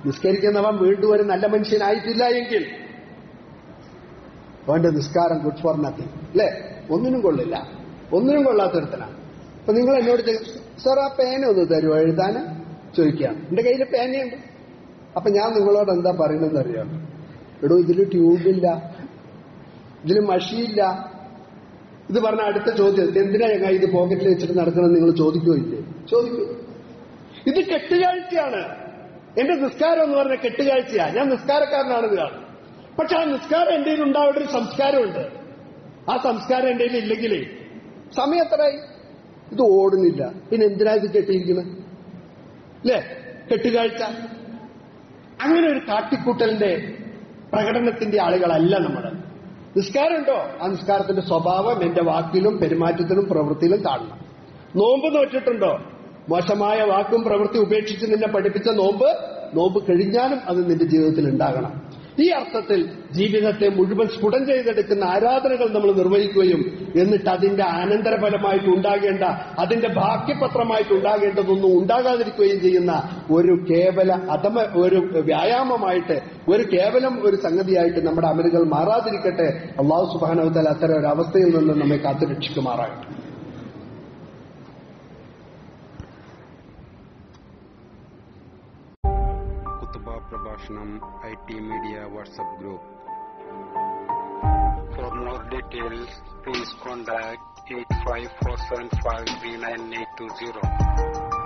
നിസ്കരിക്കുന്നവൻ വീണ്ടും ഒരു നല്ല മനുഷ്യനായിട്ടില്ല എങ്കിൽ അവന്റെ നിസ്കാരം ഗുഡ് ഫോർ നത്തിങ് അല്ലേ ഒന്നിനും കൊള്ളില്ല ഒന്നിനും കൊള്ളാത്തൊരുത്തനാണ് അപ്പൊ നിങ്ങൾ എന്നോട് സാർ ആ പേന ഒന്ന് തരുമോ എഴുതാന് ചോദിക്കുകയാണ് എന്റെ കയ്യിൽ പേനയുണ്ട് അപ്പൊ ഞാൻ നിങ്ങളോട് എന്താ പറയുന്നതെന്ന് അറിയാം എടോ ഇതില് ട്യൂബില്ല ഇതില് മഷിയില്ല ഇത് പറഞ്ഞ അടുത്ത ചോദ്യം എന്തിനാ ഞങ്ങൾ ഇത് പോക്കറ്റിൽ വെച്ചിട്ട് നടക്കണം നിങ്ങൾ ചോദിക്കോ ഇല്ലേ ചോദിക്കൂ ഇത് കെട്ടുകാഴ്ചയാണ് എന്റെ നിസ്കാരം എന്ന് പറഞ്ഞ കെട്ടുകാഴ്ചയാ ഞാൻ നിസ്കാരക്കാരനാണെന്ന് കാണും പക്ഷെ ആ നിസ്കാരം എന്റെ കയ്യിൽ ഉണ്ടാവേണ്ട ഒരു സംസ്കാരമുണ്ട് ആ സംസ്കാരം എന്റെ കയ്യിൽ ഇല്ലെങ്കിലേ സമയം എത്രയായി ഇത് ഓടുന്നില്ല പിന്നെ എന്തിനാ ഇത് കെട്ടിയിരിക്കുന്നത് അല്ലേ കെട്ടുകാഴ്ച അങ്ങനെ ഒരു കാട്ടിക്കൂട്ടലിന്റെ പ്രകടനത്തിന്റെ ആളുകളല്ല നമ്മൾ നിസ്കാരമുണ്ടോ ആ നിസ്കാരത്തിന്റെ സ്വഭാവം എന്റെ വാക്കിലും പെരുമാറ്റത്തിലും പ്രവൃത്തിയിലും കാണണം നോമ്പ് നോറ്റിട്ടുണ്ടോ മോശമായ വാക്കും പ്രവൃത്തി ഉപേക്ഷിച്ച് നിന്നെ പഠിപ്പിച്ച നോമ്പ് നോമ്പ് കഴിഞ്ഞാലും അത് നിന്റെ ജീവിതത്തിൽ ഉണ്ടാകണം ഈ അർത്ഥത്തിൽ ജീവിതത്തെ മുഴുവൻ സ്ഫുടം ചെയ്തെടുക്കുന്ന ആരാധനകൾ നമ്മൾ നിർവഹിക്കുകയും എന്നിട്ട് അതിന്റെ അനന്തരഫലമായിട്ട് ഉണ്ടാകേണ്ട അതിന്റെ ബാക്കിപത്രമായിട്ട് ഉണ്ടാകേണ്ടതൊന്നും ഉണ്ടാകാതിരിക്കുകയും ചെയ്യുന്ന ഒരു കേവല അധമ ഒരു വ്യായാമമായിട്ട് ഒരു കേവലം ഒരു സംഗതിയായിട്ട് നമ്മുടെ അമലുകൾ മാറാതിരിക്കട്ടെ അള്ളാഹു സുബാനവത്താൽ അത്തരം ഒരു അവസ്ഥയിൽ നിന്ന് നമ്മെ കാത്തുരക്ഷിക്കുമാറാകട്ടെ കുത്തുബ പ്രഭാഷണം I T media WhatsApp group For more details, please contact 854753980.